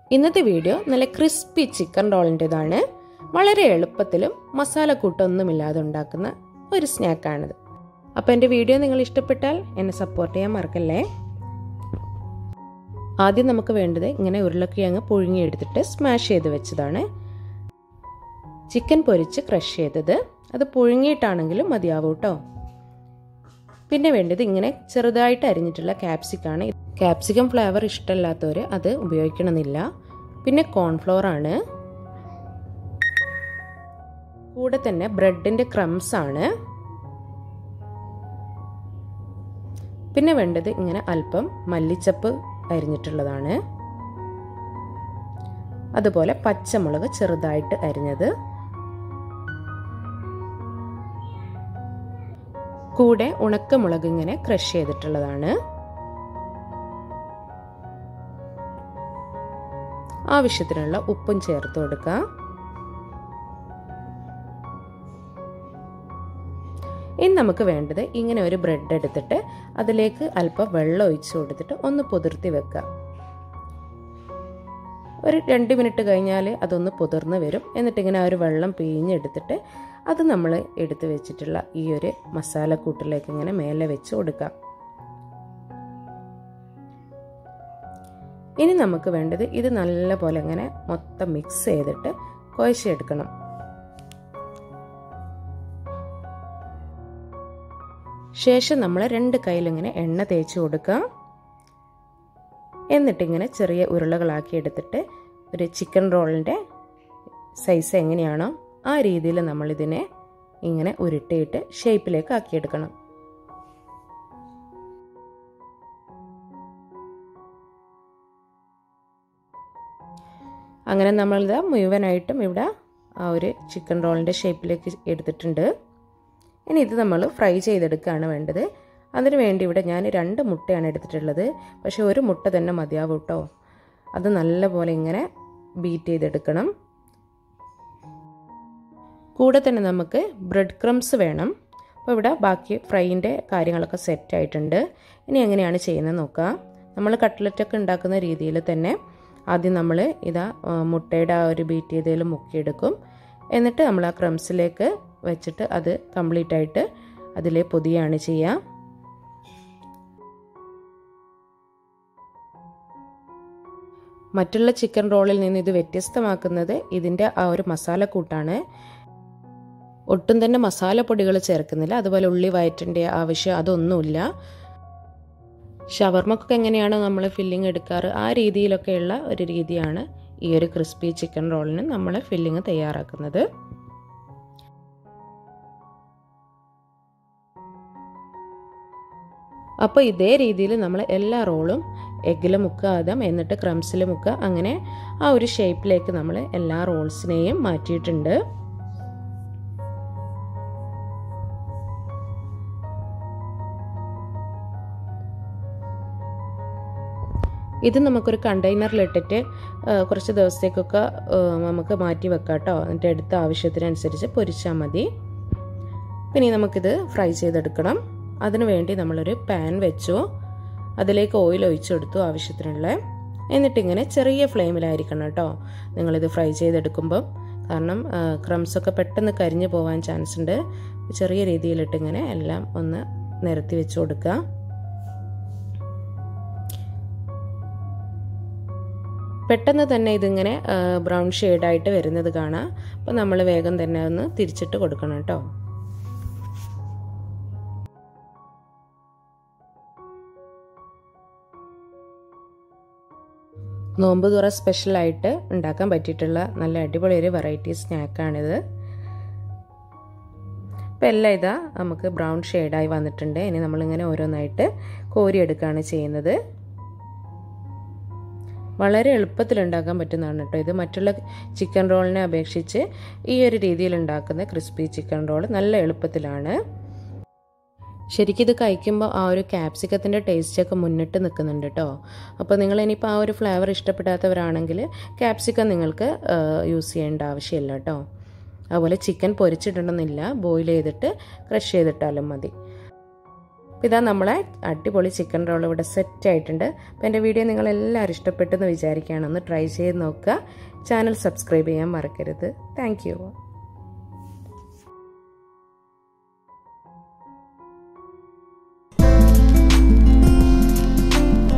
ഇന്നത്തെ വീഡിയോ നല്ല crispy chicken റോളിൻ്റെതാണ് വളരെ എളുപ്പത്തിലും മസാലക്കൂട്ടൊന്നുമില്ലാതെ ഉണ്ടാക്കുന്ന ഒരു സ്നാക്കാണിത് അപ്പോൾ എൻ്റെ വീഡിയോ നിങ്ങൾ ഇഷ്ടപ്പെട്ടാൽ എന്നെ സപ്പോർട്ട് ചെയ്യാൻ മറക്കല്ലേ ആദ്യം നമുക്ക് വേണ്ടത് ഇങ്ങനെ ഉരുളക്കിഴങ്ങ് പുഴുങ്ങിയെടുത്തിട്ട് സ്മാഷ് ചെയ്ത് വെച്ചതാണ് ചിക്കൻ പൊരിച്ച് ക്രഷ് ചെയ്തത് അത് പുഴുങ്ങിയിട്ടാണെങ്കിലും മതിയാവും കേട്ടോ പിന്നെ വേണ്ടത് ഇങ്ങനെ ചെറുതായിട്ട് അരിഞ്ഞിട്ടുള്ള ക്യാപ്സിക്കാണ് ക്യാപ്സിക്കം ഫ്ലേവർ ഇഷ്ടമല്ലാത്തവർ അത് ഉപയോഗിക്കണമെന്നില്ല പിന്നെ കോൺഫ്ലോർ ആണ് കൂടെ തന്നെ ബ്രെഡിൻ്റെ ക്രംസ് ആണ് പിന്നെ വേണ്ടത് ഇങ്ങനെ അല്പം മല്ലിച്ചപ്പ് അരിഞ്ഞിട്ടുള്ളതാണ് അതുപോലെ പച്ചമുളക് ചെറുതായിട്ട് അരിഞ്ഞത് കൂടെ ഉണക്കമുളക് ഇങ്ങനെ ക്രഷ് ചെയ്തിട്ടുള്ളതാണ് ആവശ്യത്തിനുള്ള ഉപ്പും ചേർത്ത് കൊടുക്കുക ഇനി നമുക്ക് വേണ്ടത് ഇങ്ങനെ ഒരു ബ്രെഡ് എടുത്തിട്ട് അതിലേക്ക് അല്പം വെള്ളം ഒഴിച്ചു കൊടുത്തിട്ട് ഒന്ന് പുതിർത്തി വെക്കുക ഒരു രണ്ട് മിനിറ്റ് കഴിഞ്ഞാൽ അതൊന്ന് പുതിർന്ന് വരും എന്നിട്ട് ഇങ്ങനെ ആ ഒരു വെള്ളം പിഴിഞ്ഞെടുത്തിട്ട് അത് നമ്മൾ എടുത്ത് വെച്ചിട്ടുള്ള ഈ ഒരു മസാലക്കൂട്ടിലേക്ക് ഇങ്ങനെ മേലെ വെച്ച് കൊടുക്കാം ഇനി നമുക്ക് വേണ്ടത് ഇത് നല്ല പോലെ ഇങ്ങനെ മൊത്തം മിക്സ് ചെയ്തിട്ട് കുഴച്ചെടുക്കണം ശേഷം നമ്മൾ രണ്ട് കയ്യിലിങ്ങനെ എണ്ണ തേച്ച് കൊടുക്കുക എന്നിട്ടിങ്ങനെ ചെറിയ ഉരുളകളാക്കി എടുത്തിട്ട് ഒരു ചിക്കൻ റോളിൻ്റെ സൈസ് എങ്ങനെയാണോ ആ രീതിയിൽ നമ്മളിതിനെ ഇങ്ങനെ ഉരുട്ടിയിട്ട് ഷേപ്പിലേക്ക് ആക്കിയെടുക്കണം അങ്ങനെ നമ്മളിത് മുഴുവനായിട്ടും ഇവിടെ ആ ഒരു ചിക്കൻ റോളിൻ്റെ ഷേപ്പിലേക്ക് എടുത്തിട്ടുണ്ട് ഇനി ഇത് നമ്മൾ ഫ്രൈ ചെയ്തെടുക്കുകയാണ് വേണ്ടത് അതിന് വേണ്ടി ഇവിടെ ഞാൻ രണ്ട് മുട്ടയാണ് എടുത്തിട്ടുള്ളത് പക്ഷേ ഒരു മുട്ട തന്നെ മതിയാവും കേട്ടോ അത് നല്ലപോലെ ഇങ്ങനെ ബീറ്റ് ചെയ്തെടുക്കണം കൂടെ തന്നെ നമുക്ക് ബ്രെഡ് ക്രംസ് വേണം അപ്പോൾ ഇവിടെ ബാക്കി ഫ്രൈൻ്റെ കാര്യങ്ങളൊക്കെ സെറ്റ് ആയിട്ടുണ്ട് ഇനി എങ്ങനെയാണ് ചെയ്യുന്നത് നോക്കുക നമ്മൾ കട്ട്ലറ്റൊക്കെ ഉണ്ടാക്കുന്ന രീതിയിൽ തന്നെ ആദ്യം നമ്മൾ ഇതാ മുട്ടയുടെ ആ ഒരു ബീറ്റ് ചെയ്തതിൽ മുക്കിയെടുക്കും എന്നിട്ട് നമ്മൾ ആ ക്രംസിലേക്ക് വെച്ചിട്ട് അത് കംപ്ലീറ്റ് ആയിട്ട് അതിലെ പൊതിയാണ് ചെയ്യുക മറ്റുള്ള ചിക്കൻ റോളിൽ നിന്ന് ഇത് വ്യത്യസ്തമാക്കുന്നത് ഇതിൻ്റെ ആ ഒരു മസാലക്കൂട്ടാണ് ഒട്ടും തന്നെ മസാലപ്പൊടികൾ ചേർക്കുന്നില്ല അതുപോലെ ഉള്ളി വയറ്റിൻ്റെ ആവശ്യം അതൊന്നുമില്ല ഷവർമക്കൊക്കെ എങ്ങനെയാണോ നമ്മൾ ഫില്ലിംഗ് എടുക്കാറ് ആ രീതിയിലൊക്കെയുള്ള ഒരു രീതിയാണ് ഈ ഒരു ക്രിസ്പി ചിക്കൻ റോളിന് നമ്മൾ ഫില്ലിംഗ് തയ്യാറാക്കുന്നത് അപ്പോൾ ഇതേ രീതിയിൽ നമ്മൾ എല്ലാ റോളും എഗ്ഗിൽ മുക്കുക ആദ്യം എന്നിട്ട് ക്രംസിൽ മുക്കുക അങ്ങനെ ആ ഒരു ഷേപ്പിലേക്ക് നമ്മൾ എല്ലാ റോൾസിനെയും മാറ്റിയിട്ടുണ്ട് ഇത് നമുക്കൊരു കണ്ടെയ്നറിലിട്ടിട്ട് കുറച്ച് ദിവസത്തേക്കൊക്കെ നമുക്ക് മാറ്റി വെക്കാം കേട്ടോ എന്നിട്ട് എടുത്ത ആവശ്യത്തിനനുസരിച്ച് പൊരിച്ചാൽ മതി പിന്നെ നമുക്കിത് ഫ്രൈ ചെയ്തെടുക്കണം അതിനു വേണ്ടി നമ്മളൊരു പാൻ വെച്ചു അതിലേക്ക് ഓയിൽ ഒഴിച്ചെടുത്തു ആവശ്യത്തിനുള്ള എന്നിട്ടിങ്ങനെ ചെറിയ ഫ്ലെയിമിലായിരിക്കണം കേട്ടോ നിങ്ങളിത് ഫ്രൈ ചെയ്തെടുക്കുമ്പം കാരണം ക്രംസൊക്കെ പെട്ടെന്ന് കരിഞ്ഞു പോകാൻ ചാൻസ് ഉണ്ട് ചെറിയ രീതിയിലിട്ടിങ്ങനെ എല്ലാം ഒന്ന് നിരത്തി വെച്ച് കൊടുക്കുക പെട്ടെന്ന് തന്നെ ഇതിങ്ങനെ ബ്രൗൺ ഷെയ്ഡായിട്ട് വരുന്നത് കാണാം അപ്പോൾ നമ്മൾ വേഗം തന്നെ ഒന്ന് തിരിച്ചിട്ട് കൊടുക്കണം കേട്ടോ നോമ്പ് തുറ സ്പെഷ്യലായിട്ട് ഉണ്ടാക്കാൻ പറ്റിയിട്ടുള്ള നല്ല അടിപൊളി ഒരു വെറൈറ്റി സ്നാക്കാണിത് അപ്പോൾ എല്ലാം ഇതാ നമുക്ക് ബ്രൗൺ ഷെയ്ഡായി വന്നിട്ടുണ്ട് ഇനി നമ്മളിങ്ങനെ ഓരോന്നായിട്ട് കോരിയെടുക്കുകയാണ് ചെയ്യുന്നത് വളരെ എളുപ്പത്തിൽ ഉണ്ടാക്കാൻ പറ്റുന്നതാണ് കേട്ടോ ഇത് മറ്റുള്ള ചിക്കൻ റോളിനെ അപേക്ഷിച്ച് ഈ ഒരു രീതിയിൽ ഉണ്ടാക്കുന്ന ക്രിസ്പി ചിക്കൻ റോൾ നല്ല എളുപ്പത്തിലാണ് ശരിക്കും ഇത് കഴിക്കുമ്പോൾ ആ ഒരു ക്യാപ്സിക്കത്തിൻ്റെ ടേസ്റ്റൊക്കെ മുന്നിട്ട് നിൽക്കുന്നുണ്ട് കേട്ടോ അപ്പോൾ നിങ്ങൾ ഇനിയിപ്പോൾ ആ ഒരു ഫ്ലേവർ ഇഷ്ടപ്പെടാത്തവരാണെങ്കിൽ ക്യാപ്സിക്കം നിങ്ങൾക്ക് യൂസ് ചെയ്യേണ്ട ആവശ്യമില്ല കേട്ടോ അതുപോലെ ചിക്കൻ പൊരിച്ചിടണമെന്നില്ല ബോയിൽ ചെയ്തിട്ട് ക്രഷ് ചെയ്തിട്ടാലും മതി അപ്പോൾ ഇതാ നമ്മളെ അടിപൊളി ചിക്കൻ റോൾ ഇവിടെ സെറ്റ് ആയിട്ടുണ്ട് അപ്പോൾ എൻ്റെ വീഡിയോ നിങ്ങളെല്ലാവരും ഇഷ്ടപ്പെട്ടെന്ന് വിചാരിക്കുകയാണ് ഒന്ന് ട്രൈ ചെയ്ത് നോക്കുക ചാനൽ സബ്സ്ക്രൈബ് ചെയ്യാൻ മറക്കരുത് താങ്ക്